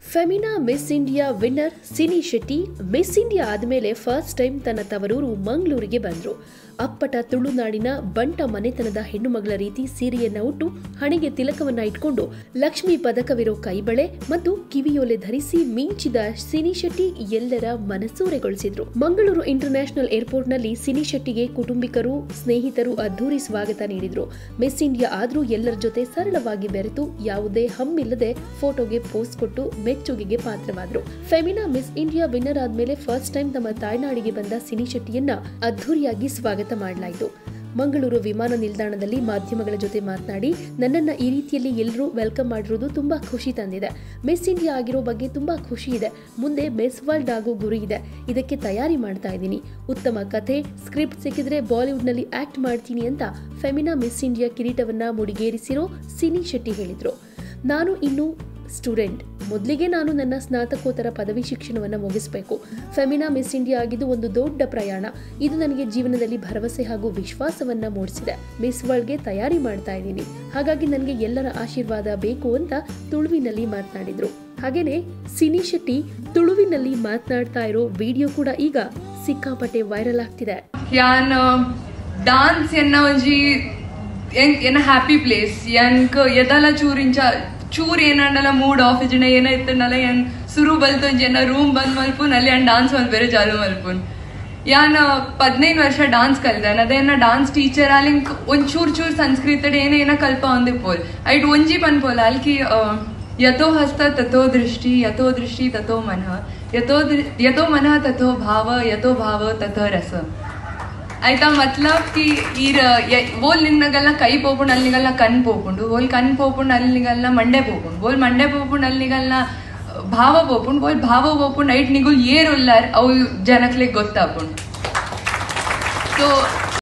Femina miss India winner Sini Shetty Miss India ಆದಮೇಲೆ first time ತನ್ನ ತವರೂರು ಮಂಗಳೂರಿಗೆ ಬಂದ್ರು ಅಪ್ಪಟ ತುಳುನಾಡಿನ ಬಂಟ ಮನೆತನದ ಹೆಣ್ಣು ಮಗಳ ರೀತಿ ಸೀರೆಯನ್ನ ಉಟ್ಟು ಹಣೆಗೆ ತಿಲಕವನ್ನ ಇಟ್ಕೊಂಡು ಲಕ್ಷ್ಮಿ ಪದಕವಿರೋ ಕೈಬಳೆ ಮತ್ತು ಕಿವಿಯೋಲೆ ಧರಿಸಿ ಮಿಂಚಿದ ಸಿನಿ ಶೆಟ್ಟಿ ಎಲ್ಲರ ಮನಸೂರೆಗೊಳಿಸಿದ್ರು ಮಂಗಳೂರು ಇಂಟರ್ನ್ಯಾಷನಲ್ ಏರ್ಪೋರ್ಟ್ನಲ್ಲಿ ಸಿನಿ ಶೆಟ್ಟಿಗೆ ಕುಟುಂಬಿಕರು ಸ್ನೇಹಿತರು ಅದ್ದೂರಿ ಸ್ವಾಗತ ನೀಡಿದ್ರು ಮಿಸ್ ಇಂಡಿಯಾ ಆದ್ರೂ ಎಲ್ಲರ ಜೊತೆ ಸರಳವಾಗಿ ಬೆರೆತು ಯಾವುದೇ ಹಮ್ಮಿಲ್ಲದೆ ಫೋಟೋಗೆ ಪೋಸ್ಟ್ ಕೊಟ್ಟು ಮೆಚ್ಚುಗೆಗೆ ಪಾತ್ರವಾದ್ರು ಫೆಮಿನಾ ಮಿಸ್ ಇಂಡಿಯಾ ವಿನ್ನರ್ ಆದ್ಮೇಲೆ ಫಸ್ಟ್ ಟೈಮ್ ತಮ್ಮ ತಾಯ್ನಾಡಿಗೆ ಬಂದ ಸಿನಿ ಶೆಟ್ಟಿಯನ್ನ ಅದ್ದೂರಿಯಾಗಿ ಸ್ವಾಗತ ಮಾಡಲಾಯಿತು ಮಂಗಳೂರು ವಿಮಾನ ನಿಲ್ದಾಣದಲ್ಲಿ ಮಾಧ್ಯಮಗಳ ಜೊತೆ ಮಾತನಾಡಿ ನನ್ನನ್ನ ಈ ರೀತಿಯಲ್ಲಿ ಎಲ್ಲರೂ ವೆಲ್ಕಮ್ ಮಾಡಿರೋದು ತುಂಬಾ ಖುಷಿ ತಂದಿದೆ ಮಿಸ್ ಇಂಡಿಯಾ ಆಗಿರೋ ಬಗ್ಗೆ ತುಂಬಾ ಖುಷಿ ಇದೆ ಮುಂದೆ ಮಿಸ್ ವರ್ಲ್ಡ್ ಆಗೋ ಗುರಿ ಇದೆ ಇದಕ್ಕೆ ತಯಾರಿ ಮಾಡ್ತಾ ಇದ್ದೀನಿ ಉತ್ತಮ ಕಥೆ ಸ್ಕ್ರಿಪ್ಟ್ ಸಿಕ್ಕಿದ್ರೆ ಬಾಲಿವುಡ್ನಲ್ಲಿ ಆಕ್ಟ್ ಮಾಡ್ತೀನಿ ಅಂತ ಫೆಮಿನಾ ಮಿಸ್ ಇಂಡಿಯಾ ಕಿರೀಟವನ್ನ ಮುಡಿಗೇರಿಸಿರೋ ಸಿನಿ ಶೆಟ್ಟಿ ಹೇಳಿದ್ರು ನಾನು ಇನ್ನು ಸ್ಟೂಡೆಂಟ್ ಮೊದಲಿಗೆ ನಾನು ನನ್ನ ಸ್ನಾತಕೋತ್ತರ ಪದವಿ ಶಿಕ್ಷಣವನ್ನು ಮುಗಿಸಬೇಕು ಫೆಮಿನಾ ಮಿಸ್ ಇಂಡಿಯಾ ಆಗಿದ್ದು ಒಂದು ದೊಡ್ಡ ಪ್ರಯಾಣ ಇದು ನನಗೆ ಜೀವನದಲ್ಲಿ ಭರವಸೆ ಹಾಗೂ ವಿಶ್ವಾಸವನ್ನ ಮೂಡಿಸಿದೆ ಮಿಸ್ ವರ್ಲ್ಡ್ಗೆ ತಯಾರಿ ಮಾಡ್ತಾ ಇದ್ದೀನಿ ಹಾಗಾಗಿ ನನಗೆ ಎಲ್ಲರ ಆಶೀರ್ವಾದ ಬೇಕು ಅಂತ ತುಳುವಿನಲ್ಲಿ ಮಾತನಾಡಿದ್ರು ಹಾಗೇನೆ ಸಿನಿ ಶೆಟ್ಟಿ ತುಳುವಿನಲ್ಲಿ ಮಾತನಾಡ್ತಾ ಇರೋ ವಿಡಿಯೋ ಕೂಡ ಈಗ ಸಿಕ್ಕಾಪಟ್ಟೆ ವೈರಲ್ ಆಗ್ತಿದೆ ಯಾನ್ ಡಾನ್ಸ್ ಎನ್ನ ಒಂಜಿ ಎಂಕ್ ಎನ್ನ ಹ್ಯಾಪಿ ಪ್ಲೇಸ್ ಎಂಕ್ ಎದಲ ಚೂರಿಂಚ ಚೂರ್ ಏನಂಡಲ ಮೂಡ್ ಆಫ್ ಇಜನ ಏನ ಇತ್ತಂಡಲ ಎನ್ ಸುರು ಬಲ್ತೊಂಜಿ ಎನ್ನ ರೂಮ್ ಬಂದ್ ಮಲ್ಪುನ್ ಅಲ್ಲಿ ಅನ್ ಡಾನ್ಸ್ ಮಲ್ಪೆರೆ ಚಾಲು ಮಲ್ಪುನ್ ಯಾನ್ ಪದ್ನೈದು ವರ್ಷ ಡಾನ್ಸ್ ಕಲ್ದನ್ ಅದೇ ಡಾನ್ಸ್ ಟೀಚರ್ ಅಲ್ಲಿ ಒಂದ್ ಚೂರ್ ಚೂರ್ ಸಂಸ್ಕೃತ ಏನ ಏನ ಕಲ್ಪ ಒಂದಿಪ್ಪೋಲ್ ಐಟ್ ಒಂಜಿ ಪನ್ಪೋಲ್ ಅಲ್ಕಿ ಯಥೋ ಹಸ್ತ ತಥೋ ದೃಷ್ಟಿ ಯಥೋ ದೃಷ್ಟಿ ತಥೋ ಮನಃ ಯಥೋ ದೃ- ಯಥೋ ಮನಃ ತಥೋ ಭಾವ ಯಥೋ ಭಾವ ತಥೋ ರಸ ಆಯ್ತಾ ಮತ್ಲಬ್ ಕಿ ಈರ ಯ- ಓಲ್ ನಿನ್ನಗಲ್ಲ ಕೈ ಪೋಪುಂಡು ಅಲ್ಲಿಗಲ್ಲ ಕಣ್ ಪೋಪುಂಡು ಓಲ್ ಕಣ್ ಪೋಪುಂಡು ಅಲ್ಲಿಗಲ್ಲ ಮಂಡೆ ಪೋಪುಂಡು ಓಲ್ ಮಂಡೆ ಪೋಪುಂಡು ಅಲ್ಲಿಗಲ್ಲ ಭಾವ ಪೋಪುಂಡು ಓಲ್ ಭಾವ ಪೋಪುಂಡು ಐಟ್ ನಿಗುಲ್ ಏರುಲ್ಲಾರ್ ಅವು ಜನಕ್ಲೆ ಗೊತ್ತಾಪುಂಡು ಸೊ